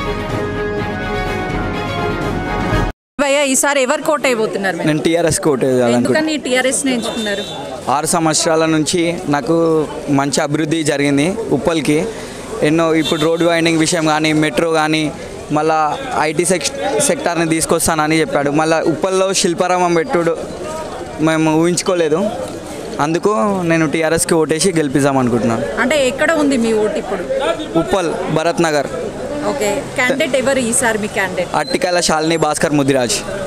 భయ్యా ఈసారి ఎవరు కోట్ అయిపోతున్నారు మీరు నేను టీఆర్ఎస్ కోట్ వేయాలనుకుంటున్నాను ఎందుకని టీఆర్ఎస్ ని ఎంచుకున్నారు ఆరు సంవత్సరాల నుంచి నాకు మంచి అభివృద్ధి జరిగింది ఉప్పల్కి ఎన్నో ఇప్పుడు రోడ్ వైండింగ్ విషయం కానీ మెట్రో కానీ మళ్ళా ఐటీ సెక్ సెక్టార్ని తీసుకొస్తానని చెప్పాడు మళ్ళీ ఉప్పల్లో శిల్పారామం పెట్టుడు మేము ఊహించుకోలేదు అందుకు నేను టీఆర్ఎస్కి ఓటేసి గెలిపిద్దాం అనుకుంటున్నాను అంటే ఎక్కడ ఉంది మీ ఓటు ఇప్పుడు ఉప్పల్ భరత్ నగర్ ఓకే క్యాండిడేట్ ఎవరు ఈసారి మీ క్యాండిడేట్ అట్టికాయల శాలిని భాస్కర్ ముదిరాజ్